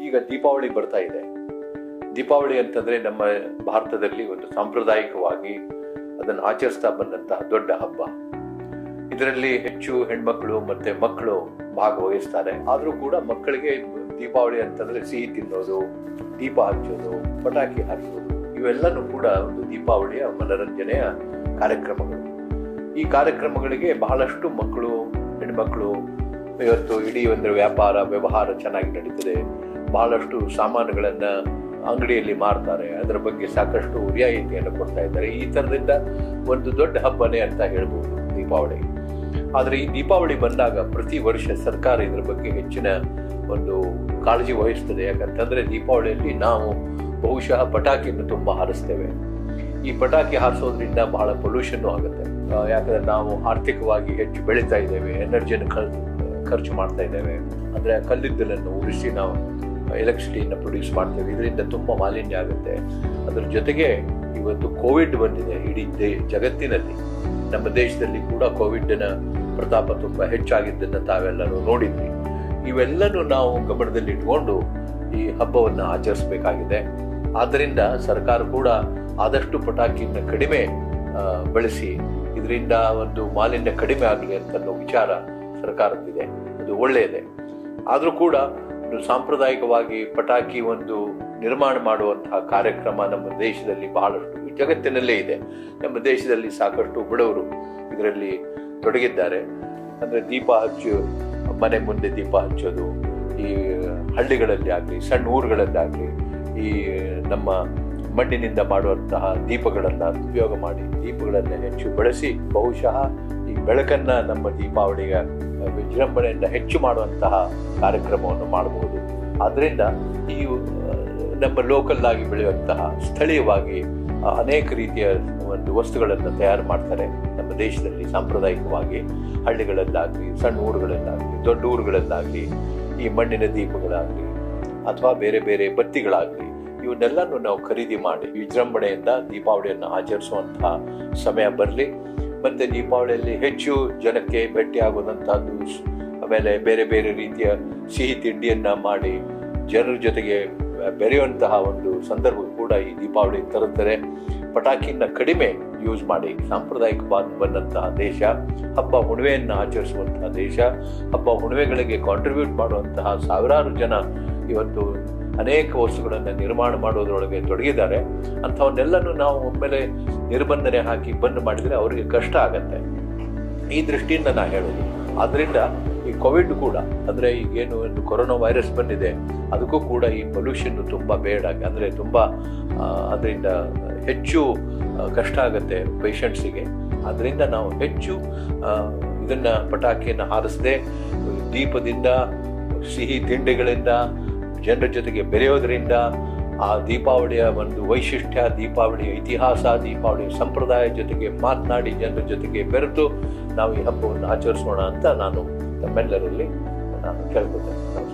ಈಗ ದೀಪಾವಳಿ ಬರ್ತಾ ಇದೆ ದೀಪಾವಳಿ ಅಂತಂದ್ರೆ ನಮ್ಮ ಭಾರತದಲ್ಲಿ ಒಂದು ಸಾಂಪ್ರದಾಯಿಕವಾಗಿ ಅದನ್ನು ಆಚರಿಸ್ತಾ ಬಂದಂತಹ ದೊಡ್ಡ ಹಬ್ಬ ಇದರಲ್ಲಿ ಹೆಚ್ಚು ಹೆಣ್ಮಕ್ಳು ಮತ್ತೆ ಮಕ್ಕಳು ಭಾಗವಹಿಸ್ತಾರೆ ಆದ್ರೂ ಕೂಡ ಮಕ್ಕಳಿಗೆ ದೀಪಾವಳಿ ಅಂತಂದ್ರೆ ಸಿಹಿ ತಿನ್ನೋದು ದೀಪ ಹಚ್ಚೋದು ಪಟಾಕಿ ಹಾರಿಸೋದು ಇವೆಲ್ಲನೂ ಕೂಡ ಒಂದು ದೀಪಾವಳಿಯ ಮನರಂಜನೆಯ ಕಾರ್ಯಕ್ರಮಗಳು ಈ ಕಾರ್ಯಕ್ರಮಗಳಿಗೆ ಬಹಳಷ್ಟು ಮಕ್ಕಳು ಹೆಣ್ಮಕ್ಳು ಇವತ್ತು ಇಡೀ ಒಂದು ವ್ಯಾಪಾರ ವ್ಯವಹಾರ ಚೆನ್ನಾಗಿ ನಡೀತದೆ ಬಹಳಷ್ಟು ಸಾಮಾನುಗಳನ್ನ ಅಂಗಡಿಯಲ್ಲಿ ಮಾರ್ತಾರೆ ಅದರ ಬಗ್ಗೆ ಸಾಕಷ್ಟು ರಿಯಾಯಿತಿಯನ್ನು ಕೊಡ್ತಾ ಇದ್ದಾರೆ ಈ ತರದಿಂದ ಒಂದು ದೊಡ್ಡ ಹಬ್ಬನೇ ಅಂತ ಹೇಳ್ಬೋದು ದೀಪಾವಳಿ ಆದ್ರೆ ಈ ದೀಪಾವಳಿ ಬಂದಾಗ ಪ್ರತಿ ವರ್ಷ ಸರ್ಕಾರ ಇದ್ರ ಬಗ್ಗೆ ಹೆಚ್ಚಿನ ಒಂದು ಕಾಳಜಿ ವಹಿಸ್ತದೆ ಯಾಕಂತಂದ್ರೆ ದೀಪಾವಳಿಯಲ್ಲಿ ನಾವು ಬಹುಶಃ ಪಟಾಕಿಯನ್ನು ತುಂಬಾ ಹಾರಿಸ್ತೇವೆ ಈ ಪಟಾಕಿ ಹಾರಿಸೋದ್ರಿಂದ ಬಹಳ ಪೊಲ್ಯೂಷನ್ ಆಗುತ್ತೆ ಆ, ಯಾಕಂದ್ರೆ ನಾವು ಆರ್ಥಿಕವಾಗಿ ಹೆಚ್ಚು ಬೆಳೀತಾ ಇದ್ದೇವೆ ಎನರ್ಜಿಯನ್ನು ಖರ್ಚು ಮಾಡ್ತಾ ಇದ್ದೇವೆ ಅಂದ್ರೆ ಕಲ್ಲಿದ್ದಲನ್ನು ಉರಿಸಿ ನಾವು ಎಲೆಕ್ಟ್ರಿಸಿಟಿಯನ್ನು ಪ್ರೊಡ್ಯೂಸ್ ಮಾಡ್ತೇವೆ ಇದರಿಂದ ತುಂಬಾ ಮಾಲಿನ್ಯ ಆಗುತ್ತೆ ಅದರ ಜೊತೆಗೆ ಇವತ್ತು ಕೋವಿಡ್ ಬಂದಿದೆ ಇಡೀ ದೇ ಜಗತ್ತಿನಲ್ಲಿ ನಮ್ಮ ದೇಶದಲ್ಲಿ ಕೂಡ ಕೋವಿಡ್ನ ಪ್ರತಾಪ ತುಂಬಾ ಹೆಚ್ಚಾಗಿದ್ದನ್ನು ತಾವೆಲ್ಲರೂ ನೋಡಿದ್ವಿ ಇವೆಲ್ಲನೂ ನಾವು ಗಮನದಲ್ಲಿ ಇಟ್ಕೊಂಡು ಈ ಹಬ್ಬವನ್ನು ಆಚರಿಸಬೇಕಾಗಿದೆ ಆದ್ದರಿಂದ ಸರ್ಕಾರ ಕೂಡ ಆದಷ್ಟು ಪಟಾಕಿಯನ್ನು ಕಡಿಮೆ ಆ, ಬಳಸಿ ಇದರಿಂದ ಒಂದು ಮಾಲಿನ್ಯ ಕಡಿಮೆ ಆಗಲಿ ಅಂತ ಅನ್ನೋ ವಿಚಾರ ಸರ್ಕಾರದ್ದಿದೆ ಅದು ಒಳ್ಳೆಯದೇ ಆದರೂ ಕೂಡ ಒಂದು ಸಾಂಪ್ರದಾಯಿಕವಾಗಿ ಪಟಾಕಿ ಒಂದು ನಿರ್ಮಾಣ ಮಾಡುವಂತಹ ಕಾರ್ಯಕ್ರಮ ನಮ್ಮ ದೇಶದಲ್ಲಿ ಬಹಳಷ್ಟು ಈ ಜಗತ್ತಿನಲ್ಲೇ ಇದೆ ನಮ್ಮ ದೇಶದಲ್ಲಿ ಸಾಕಷ್ಟು ಬಡವರು ಇದರಲ್ಲಿ ತೊಡಗಿದ್ದಾರೆ ಅಂದ್ರೆ ದೀಪ ಹಚ್ಚು ಮನೆ ಮುಂದೆ ದೀಪ ಹಚ್ಚೋದು ಈ ಹಳ್ಳಿಗಳಲ್ಲಿ ಆಗಲಿ ಸಣ್ಣ ಊರುಗಳಲ್ಲಿ ಆಗಲಿ ಈ ನಮ್ಮ ಮಣ್ಣಿನಿಂದ ಮಾಡುವಂತಹ ದೀಪಗಳನ್ನ ಉಪಯೋಗ ಮಾಡಿ ದೀಪಗಳನ್ನ ಹೆಚ್ಚು ಬಳಸಿ ಬಹುಶಃ ಈ ಬೆಳಕನ್ನ ನಮ್ಮ ದೀಪಾವಳಿಯ ವಿಜೃಂಭಣೆಯಿಂದ ಹೆಚ್ಚು ಮಾಡುವಂತಹ ಕಾರ್ಯಕ್ರಮವನ್ನು ಮಾಡಬಹುದು ಆದ್ರಿಂದ ಈ ಆ, ನಮ್ಮ ಲೋಕಲ್ ಆಗಿ ಬೆಳೆಯುವಂತಹ ಸ್ಥಳೀಯವಾಗಿ ಆ, ಅನೇಕ ರೀತಿಯ ಒಂದು ವಸ್ತುಗಳನ್ನು ತಯಾರು ಮಾಡ್ತಾರೆ ನಮ್ಮ ದೇಶದಲ್ಲಿ ಸಾಂಪ್ರದಾಯಿಕವಾಗಿ ಹಳ್ಳಿಗಳಲ್ಲಾಗಲಿ ಸಣ್ಣ ಊರುಗಳಲ್ಲಾಗಲಿ ದೊಡ್ಡ ಊರುಗಳಲ್ಲಾಗಲಿ ಈ ಮಣ್ಣಿನ ದೀಪಗಳಾಗಲಿ ಅಥವಾ ಬೇರೆ ಬೇರೆ ಬತ್ತಿಗಳಾಗಲಿ ಇವನ್ನೆಲ್ಲನೂ ನಾವು ಖರೀದಿ ಮಾಡಿ ವಿಜೃಂಭಣೆಯಿಂದ ದೀಪಾವಳಿಯನ್ನು ಆಚರಿಸುವಂತಹ ಸಮಯ ಬರಲಿ ಮತ್ತೆ ದೀಪಾವಳಿಯಲ್ಲಿ ಹೆಚ್ಚು ಜನಕ್ಕೆ ಭೇಟಿಯಾಗುವಂತಹದ್ದು ಆಮೇಲೆ ಬೇರೆ ಬೇರೆ ರೀತಿಯ ಸಿಹಿ ತಿಂಡಿಯನ್ನ ಮಾಡಿ ಜನರ ಜೊತೆಗೆ ಬೆರೆಯುವಂತಹ ಒಂದು ಸಂದರ್ಭ ಕೂಡ ಈ ದೀಪಾವಳಿ ತರುತ್ತದೆ ಪಟಾಕಿನ ಕಡಿಮೆ ಯೂಸ್ ಮಾಡಿ ಸಾಂಪ್ರದಾಯಿಕವಾಗಿ ಬಂದಂತಹ ದೇಶ ಹಬ್ಬ ಹುಣ್ಣಿಮೆಯನ್ನು ಆಚರಿಸುವಂತಹ ದೇಶ ಹಬ್ಬ ಹುಣ್ಣಿಮೆಗಳಿಗೆ ಕಾಂಟ್ರಿಬ್ಯೂಟ್ ಮಾಡುವಂತಹ ಸಾವಿರಾರು ಜನ ಇವತ್ತು ಅನೇಕ ವಸ್ತುಗಳನ್ನು ನಿರ್ಮಾಣ ಮಾಡೋದ್ರೊಳಗೆ ತೊಡಗಿದ್ದಾರೆ ಅಂಥವನ್ನೆಲ್ಲನೂ ನಾವು ಒಮ್ಮೆಲೆ ನಿರ್ಬಂಧನೆ ಹಾಕಿ ಬಂದ್ ಮಾಡಿದರೆ ಅವರಿಗೆ ಕಷ್ಟ ಆಗತ್ತೆ ಈ ದೃಷ್ಟಿಯಿಂದ ನಾ ಹೇಳೋದು ಆದ್ರಿಂದ ಈ ಕೋವಿಡ್ ಕೂಡ ಅಂದ್ರೆ ಈಗೇನು ಒಂದು ಕೊರೋನಾ ವೈರಸ್ ಬಂದಿದೆ ಅದಕ್ಕೂ ಕೂಡ ಈ ಪೊಲ್ಯೂಷನ್ ತುಂಬಾ ಬೇಡ ಅಂದ್ರೆ ತುಂಬಾ ಆ, ಅದರಿಂದ ಹೆಚ್ಚು ಆ, ಕಷ್ಟ ಆಗುತ್ತೆ ಪೇಷಂಟ್ಸಿಗೆ ಅದರಿಂದ ನಾವು ಹೆಚ್ಚು ಆ, ಇದನ್ನ ಪಟಾಕಿಯನ್ನು ಹಾರಿಸದೆ ದೀಪದಿಂದ ಸಿಹಿ ತಿಂಡಿಗಳಿಂದ ಜನರ ಜೊತೆಗೆ ಬೆರೆಯೋದ್ರಿಂದ ಆ ದೀಪಾವಳಿಯ ಒಂದು ವೈಶಿಷ್ಟ್ಯ ದೀಪಾವಳಿಯ ಇತಿಹಾಸ ದೀಪಾವಳಿಯ ಸಂಪ್ರದಾಯ ಜೊತೆಗೆ ಮಾತನಾಡಿ ಜನರ ಜೊತೆಗೆ ಬೆರೆತು ನಾವು ಈ ಹಬ್ಬವನ್ನು ಆಚರಿಸೋಣ ಅಂತ ನಾನು ತಮ್ಮೆಲ್ಲರಲ್ಲಿ ನಾನು ಕೇಳ್ಕೊತೇನೆ